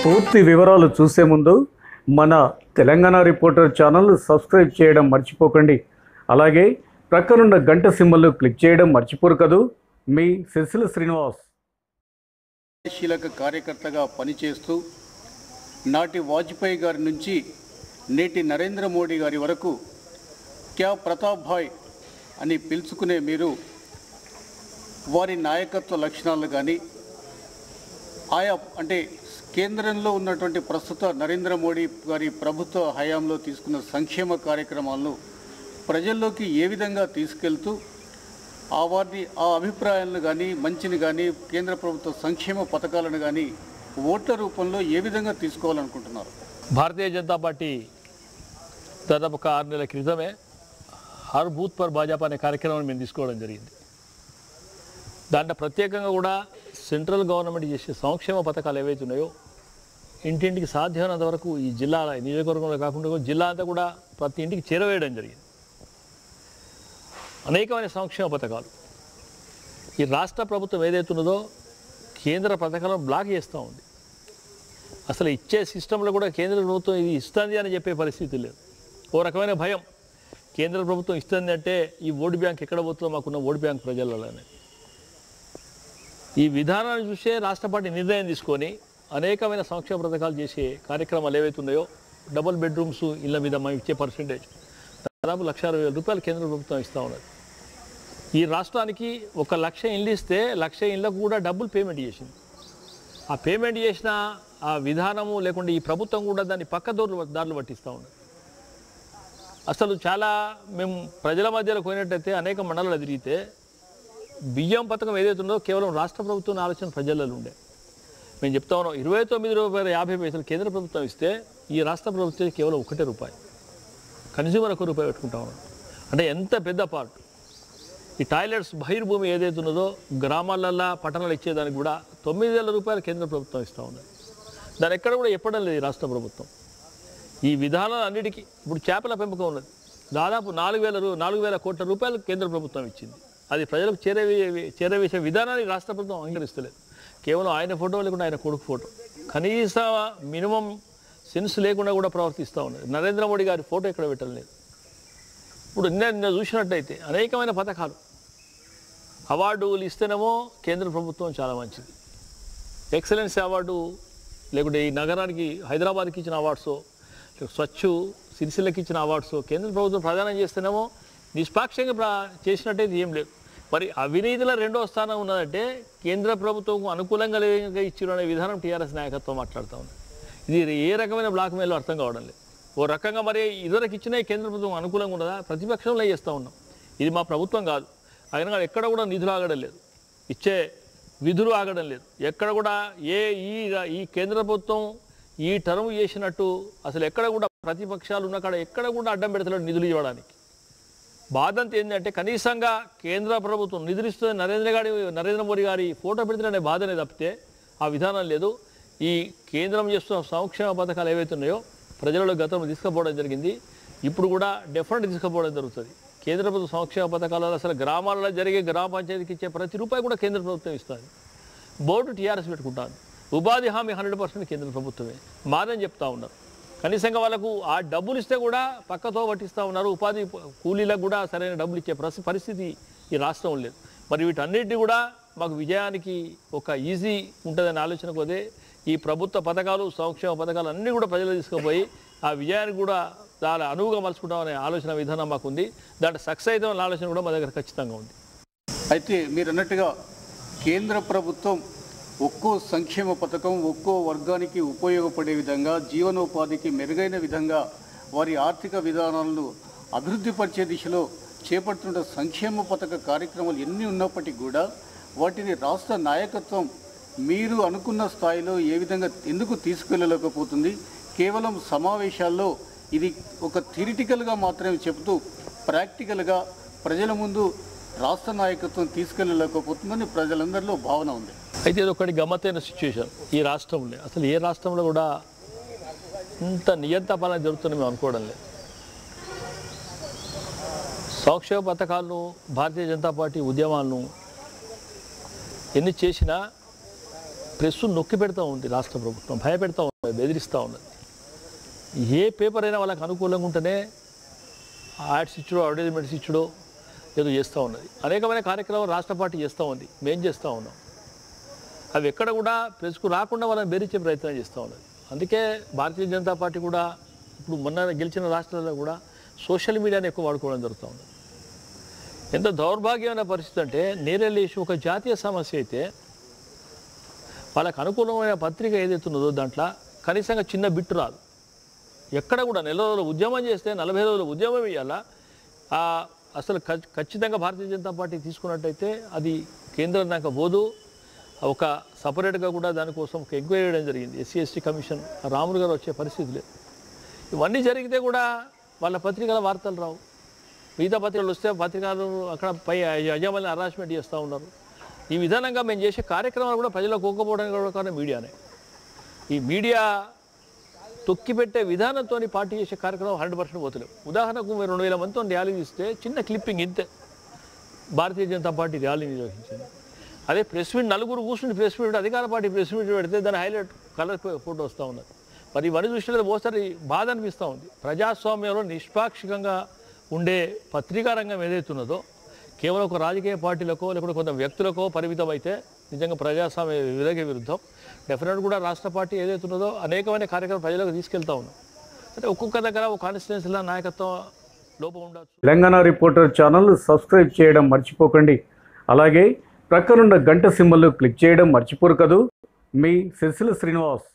పూర్తి వివరాలు చూసే ముందు మన తెలంగాణ రిపోర్టర్ ఛానల్ సబ్స్క్రైబ్ చేయడం మర్చిపోకండి అలాగే ప్రక్కనున్న గంట సింబల్ క్లిక్ చేయడం మర్చిపోరు కదూ మీ సిరిసిల శ్రీనివాస్ క్రియాశీలక కార్యకర్తగా పనిచేస్తూ నాటి వాజ్పేయి గారి నుంచి నేటి నరేంద్ర మోడీ గారి వరకు క్యా ప్రతాప్ భాయ్ అని పిలుచుకునే మీరు వారి నాయకత్వ లక్షణాలు కానీ ఆయా అంటే కేంద్రంలో ఉన్నటువంటి ప్రస్తుత నరేంద్ర మోడీ గారి ప్రభుత్వ హయాంలో తీసుకున్న సంక్షేమ కార్యక్రమాలను ప్రజల్లోకి ఏ విధంగా తీసుకెళ్తూ ఆ వారిని ఆ అభిప్రాయాలను కానీ మంచిని కానీ కేంద్ర ప్రభుత్వ సంక్షేమ పథకాలను కానీ ఓట్ల రూపంలో ఏ విధంగా తీసుకోవాలనుకుంటున్నారు భారతీయ జనతా పార్టీ దాదాపు ఒక ఆరు నెలల క్రితమే హర్ బూత్ పర్ భాజపా అనే కార్యక్రమాన్ని మేము తీసుకోవడం జరిగింది దాంట్లో ప్రత్యేకంగా కూడా సెంట్రల్ గవర్నమెంట్ చేసే సంక్షేమ పథకాలు ఏవైతే ఉన్నాయో ఇంటింటికి సాధ్యమైనంత వరకు ఈ జిల్లా నియోజకవర్గంలో కాకుండా కూడా జిల్లా అంతా కూడా ప్రతి ఇంటికి చేరవేయడం జరిగింది అనేకమైన సంక్షేమ పథకాలు ఈ రాష్ట్ర ప్రభుత్వం ఏదైతే ఉన్నదో కేంద్ర పథకాలను బ్లాక్ చేస్తూ ఉంది అసలు ఇచ్చే సిస్టంలో కూడా కేంద్ర ప్రభుత్వం ఇది ఇస్తుంది అని చెప్పే పరిస్థితి లేదు ఓ రకమైన భయం కేంద్ర ప్రభుత్వం ఇస్తుంది అంటే ఈ ఓటు బ్యాంక్ ఎక్కడ పోతుందో మాకున్న ఓటు బ్యాంక్ ప్రజలలోనే ఈ విధానాన్ని చూసే రాష్ట్ర పార్టీ నిర్ణయం తీసుకొని అనేకమైన సంక్షేమ పథకాలు చేసే కార్యక్రమాలు ఏవైతే ఉన్నాయో డబుల్ బెడ్రూమ్స్ ఇళ్ళ మీద మనం ఇచ్చే పర్సంటేజ్ దాదాపు లక్ష అరవై వేల రూపాయలు కేంద్ర ప్రభుత్వం ఇస్తూ ఉన్నది ఈ రాష్ట్రానికి ఒక లక్ష ఇండ్లు ఇస్తే లక్ష ఇండ్లకు కూడా డబ్బులు పేమెంట్ చేసింది ఆ పేమెంట్ చేసిన ఆ విధానము లేకుంటే ఈ ప్రభుత్వం కూడా దాన్ని పక్క దోర్లు దారులు పట్టిస్తూ ఉన్నది అసలు చాలా మేము ప్రజల మధ్యలో పోయినట్టయితే అనేక మండలాలు తిరిగితే బియ్యం పథకం ఏదైతే ఉందో కేవలం రాష్ట్ర ప్రభుత్వం ఆలోచన ప్రజలలో ఉండే మేము చెప్తా ఉన్నాం ఇరవై తొమ్మిది రూపాయల యాభై పైసలు కేంద్ర ప్రభుత్వం ఇస్తే ఈ రాష్ట్ర ప్రభుత్వం కేవలం ఒకటే రూపాయి కన్జ్యూమర్ ఒక రూపాయి పెట్టుకుంటా ఉన్నాం అంటే ఎంత పెద్ద పార్ట్ ఈ టాయిలెట్స్ బహిర్భూమి ఏదైతే ఉన్నదో గ్రామాలల్లో పట్టణాలు ఇచ్చేదానికి కూడా తొమ్మిది వేల రూపాయలు కేంద్ర ప్రభుత్వం ఇస్తూ ఉన్నది దాని ఎక్కడ కూడా చెప్పడం లేదు ఈ రాష్ట్ర ప్రభుత్వం ఈ విధానాలు అన్నిటికీ ఇప్పుడు చేపల పెంపకం ఉన్నది దాదాపు నాలుగు వేల రూ నాలుగు వేల కోట్ల రూపాయలు కేంద్ర ప్రభుత్వం ఇచ్చింది అది ప్రజలకు చేరవే చేరవేసే విధానాన్ని రాష్ట్ర ప్రభుత్వం అంగీకరిస్తలేదు కేవలం ఆయన ఫోటో లేకుండా ఆయన కొడుకు ఫోటో కనీస మినిమం సెన్స్ లేకుండా కూడా ప్రవర్తిస్తూ ఉన్నది నరేంద్ర మోడీ గారి ఫోటో ఇక్కడ పెట్టలేదు ఇప్పుడు నిన్న నిన్న చూసినట్టయితే అనేకమైన పథకాలు అవార్డులు ఇస్తేనేమో కేంద్ర ప్రభుత్వం చాలా మంచిది ఎక్సలెన్స్ అవార్డు లేకుంటే ఈ నగరానికి హైదరాబాద్కి ఇచ్చిన అవార్డ్స్ స్వచ్ఛ సిరిసిల్లకి ఇచ్చిన అవార్డ్స్ కేంద్ర ప్రభుత్వం ప్రదానం చేస్తేనేమో నిష్పాక్షంగా ప్ర చేసినట్టయితే ఏం లేదు మరి అవినీతిలో రెండో స్థానం ఉన్నదంటే కేంద్ర ప్రభుత్వం అనుకూలంగా లేక ఇచ్చిన అనే విధానం టీఆర్ఎస్ నాయకత్వం మాట్లాడుతూ ఉంది ఇది ఏ రకమైన బ్లాక్ మెయిల్ అర్థం కావడం లేదు ఓ రకంగా మరి ఇదివరకు ఇచ్చిన కేంద్ర ప్రభుత్వం అనుకూలంగా ఉన్నదా ప్రతిపక్షంలో చేస్తూ ఉన్నాం ఇది మా ప్రభుత్వం కాదు అయినా కానీ ఎక్కడ కూడా నిధులు ఆగడం లేదు ఇచ్చే విధులు ఆగడం లేదు ఎక్కడ కూడా ఏ ఈ ఈ కేంద్ర ప్రభుత్వం ఈ టర్మ్ చేసినట్టు అసలు ఎక్కడ కూడా ప్రతిపక్షాలు ఉన్న కాడ ఎక్కడ కూడా అడ్డం పెడతలేడు నిధులు ఇవ్వడానికి బాధ అంతా ఏంటంటే కనీసంగా కేంద్ర ప్రభుత్వం నిధులిస్తుంది నరేంద్ర గారి నరేంద్ర మోడీ గారి ఫోటో పెడుతున్న బాధనే తప్పితే ఆ విధానం లేదు ఈ కేంద్రం చేస్తున్న సంక్షేమ పథకాలు ఏవైతే ఉన్నాయో ప్రజలలో గతంలో తీసుకుపోవడం జరిగింది ఇప్పుడు కూడా డెఫినెట్ తీసుకుపోవడం జరుగుతుంది కేంద్ర ప్రభుత్వ సంక్షేమ పథకాలలో అసలు గ్రామాలలో జరిగే గ్రామ పంచాయతీకి ఇచ్చే ప్రతి రూపాయి కూడా కేంద్ర ప్రభుత్వం ఇస్తుంది బోర్డు టీఆర్ఎస్ పెట్టుకుంటాను ఉపాధి హామీ హండ్రెడ్ పర్సెంట్ కేంద్ర ప్రభుత్వమే మాదని చెప్తా ఉన్నారు కనీసంగా వాళ్ళకు ఆ డబ్బులు ఇస్తే కూడా పక్కతో పట్టిస్తూ ఉన్నారు ఉపాధి కూలీలకు కూడా సరైన డబ్బులు ఇచ్చే పరిస్థి- పరిస్థితి ఈ రాష్ట్రం లేదు మరి వీటన్నిటిని కూడా మాకు విజయానికి ఒక ఈజీ ఉంటుందనే ఆలోచన కొదే ఈ ప్రభుత్వ పథకాలు సంక్షేమ పథకాలు అన్నీ కూడా ప్రజలు తీసుకుపోయి ఆ విజయానికి కూడా చాలా అనువుగా మలుచుకుంటామనే ఆలోచన విధానం మాకు ఉంది దాంట్లో సక్సెస్ అయితే ఆలోచన కూడా మా దగ్గర ఖచ్చితంగా ఉంది అయితే మీరు అన్నట్టుగా కేంద్ర ప్రభుత్వం ఒక్కో సంక్షేమ పథకం ఒక్కో వర్గానికి ఉపయోగపడే విధంగా జీవనోపాధికి మెరుగైన విధంగా వారి ఆర్థిక విధానాలను అభివృద్ధిపరిచే దిశలో చేపడుతున్న సంక్షేమ పథక కార్యక్రమాలు ఎన్ని ఉన్నప్పటికీ కూడా వాటిని రాష్ట్ర నాయకత్వం మీరు అనుకున్న స్థాయిలో ఏ విధంగా ఎందుకు తీసుకెళ్ళలేకపోతుంది కేవలం సమావేశాల్లో ఇది ఒక థిరిటికల్గా మాత్రమే చెబుతూ ప్రాక్టికల్గా ప్రజల ముందు రాష్ట్ర నాయకత్వం తీసుకెళ్ళలేకపోతుందని ప్రజలందరిలో భావన ఉంది అయితే ఇది ఒకటి గమ్మత్తైన సిచ్యువేషన్ ఈ రాష్ట్రంలో అసలు ఏ రాష్ట్రంలో కూడా ఇంత నియంత పాలన జరుగుతుందని మేము అనుకోవడం లేదు సంక్షేమ పథకాలను భారతీయ జనతా పార్టీ ఉద్యమాలను ఎన్ని చేసినా ప్రెస్ నొక్కి పెడతా ఉంది రాష్ట్ర ప్రభుత్వం భయపెడతా ఉంది బెదిరిస్తూ ఉన్నది ఏ పేపర్ అయినా వాళ్ళకి అనుకూలంగా ఉంటేనే యాడ్స్ ఇచ్చుడో అడ్వర్టైజ్మెంట్స్ ఇచ్చుడో ఏదో చేస్తూ ఉన్నది అనేకమైన కార్యక్రమాలు రాష్ట్ర పార్టీ చేస్తూ ఉంది మేం చేస్తూ ఉన్నాం అవి ఎక్కడ కూడా ప్రెస్కు రాకుండా వాళ్ళని బెదిరించే ప్రయత్నం చేస్తూ ఉన్నది అందుకే భారతీయ జనతా పార్టీ కూడా ఇప్పుడు మొన్న గెలిచిన రాష్ట్రాల్లో కూడా సోషల్ మీడియాని ఎక్కువ వాడుకోవడం జరుగుతూ ఉంది ఎంత దౌర్భాగ్యమైన పరిస్థితి అంటే నేరెళ్ళ ఇష్యూ ఒక జాతీయ సమస్య అయితే వాళ్ళకు అనుకూలమైన పత్రిక ఏదైతే ఉన్నదో దాంట్లో కనీసంగా చిన్న బిట్టు రాదు ఎక్కడ కూడా నెల రోజులు ఉద్యమం చేస్తే నలభై రోజులు ఉద్యమం ఇవ్వాలా ఆ అసలు ఖచ్- ఖచ్చితంగా భారతీయ జనతా పార్టీ తీసుకున్నట్టయితే అది కేంద్రం దాకా పోదు ఒక సపరేట్గా కూడా దానికోసం ఒక ఎంక్వైరీ చేయడం జరిగింది ఎస్సీ ఎస్టీ కమిషన్ రాములు గారు వచ్చే పరిస్థితి లేదు ఇవన్నీ జరిగితే కూడా వాళ్ళ పత్రికల వార్తలు రావు మిగతా పత్రికలు వస్తే పత్రికలు అక్కడ పై యజమాని హరాస్మెంట్ చేస్తూ ఉన్నారు ఈ విధానంగా మేము చేసే కార్యక్రమాలు కూడా ప్రజలకు పోకపోవడానికి కూడా కారణం మీడియానే ఈ మీడియా తొక్కిపెట్టే విధానంతో పార్టీ చేసే కార్యక్రమం హండ్రెడ్ పర్సెంట్ పోతలేవు ఉదాహరణకు మీరు రెండు వేల మందితో ర్యాలీ తీస్తే చిన్న క్లిప్పింగ్ ఇంతే భారతీయ జనతా పార్టీ ర్యాలీ నిర్వహించింది అదే ప్రెస్ మీట్ నలుగురు కూర్చుని ప్రెస్ మీట్ అధికార పార్టీ ప్రెస్ మీట్ పెడితే దాని హైలైట్ కలర్ ఫోటో వస్తూ ఉన్నది మరి ఇవన్నీ చూసినట్టు ఓసారి బాధ అనిపిస్తూ ఉంది ప్రజాస్వామ్యంలో నిష్పాక్షికంగా ఉండే పత్రికా రంగం ఏదైతే ఉన్నదో కేవలం ఒక రాజకీయ పార్టీలకో లేకపోతే కొంత వ్యక్తులకో పరిమితం అయితే నిజంగా ప్రజాస్వామ్య విరగ విరుద్ధం డెఫినెట్ కూడా రాష్ట్ర పార్టీ ఏదైతే ఉన్నదో అనేకమైన కార్యక్రమాలు ప్రజలకు తీసుకెళ్తా ఉన్నాం అంటే ఒక్కొక్క దగ్గర ఒక కాన్స్టిట్యున్సీలో నాయకత్వం లోపం ఉండొచ్చు తెలంగాణ రిపోర్టర్ ఛానల్ సబ్స్క్రైబ్ చేయడం మర్చిపోకండి అలాగే ప్రక్కనున్న గంట సింబల్ క్లిక్ చేయడం మర్చిపోరు కదూ మీ సిరిసిల శ్రీనివాస్